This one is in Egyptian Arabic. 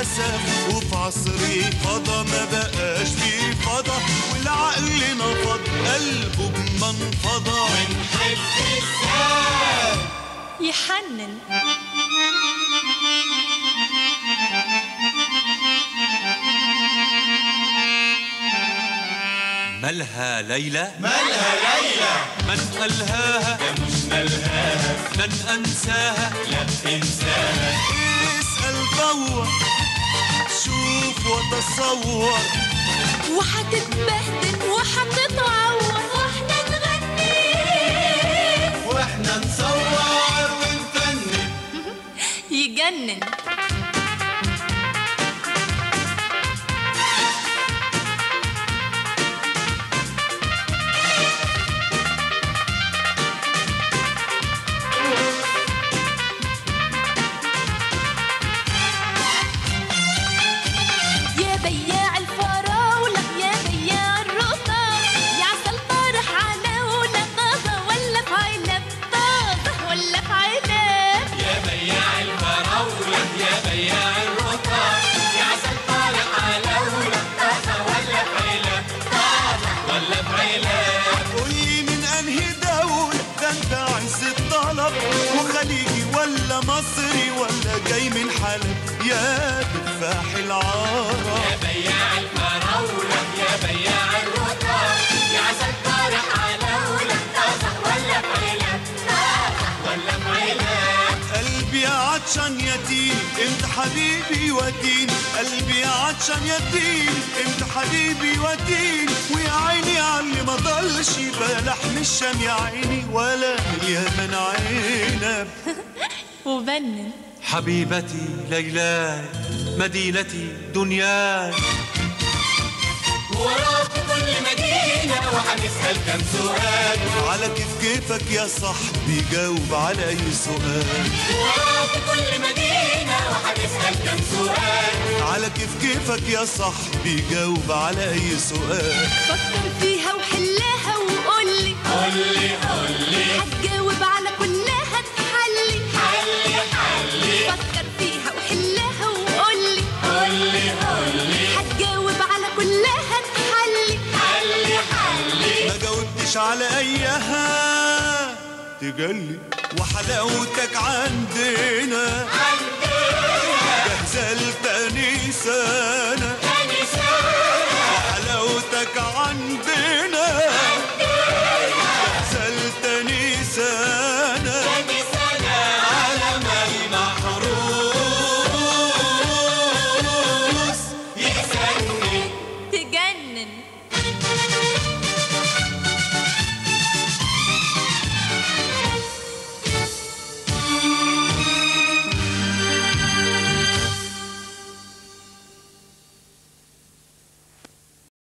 للأسف وفي عصري فضا ما بقاش في فضا والعقل نفض قلبه بمنفضة يحنن مالها ليلى مالها ليلى من ألهاها يا مش ملهاها من أنساها لا انساها اسأل دور شوف وتصور وحتتبهدل وحتتعور واحنا نغني واحنا نصور ونفنن يجنن يا بياع الفراولة يا بياع الرطب يا عسل طارح على ولا طازة ولا في علب طازة ولا في علب يا بياع الفراولة يا بياع الرطب يا عسل طالع على ولا طازة ولا بعلب طازة ولا بعلب قولي من انهي دولة ده انت عز الطلب وخليجي ولا مصري ولا جاي من حلب يا تفاح العرب يا بياع الفراولة يا بياع الرطب يا عسل طالع على ولا طازة ولا بعلب طازة ولا بعلب قلبي عطشان يتيم انت حبيبي وديني قلبي عطشان يتيم انت حبيبي وديني ويا عيني على اللي ما ضلش بلح من الشام يا عيني ولا اليمن عنب وبنن حبيبتي ليلاي مدينتي دنياي وراك كل مدينة وهنسأل كم سؤال على كيف كيفك يا صاحبي جاوب على اي سؤال وراك كل مدينة وهنسأل كم سؤال على كيف كيفك يا صاحبي جاوب على اي سؤال فكر فيها وحلها وقولي قولي قولي هتجاوب على كلها تحلي حلي حلي فكر فيها وحلها وقولي قولي قولي هتجاوب على كلها تحلي حلي حلي ما جاوبتش على ايها تجلي وحلاوتك عندنا جاهزة لتاني سنة تاني سنة وحلاوتك عندنا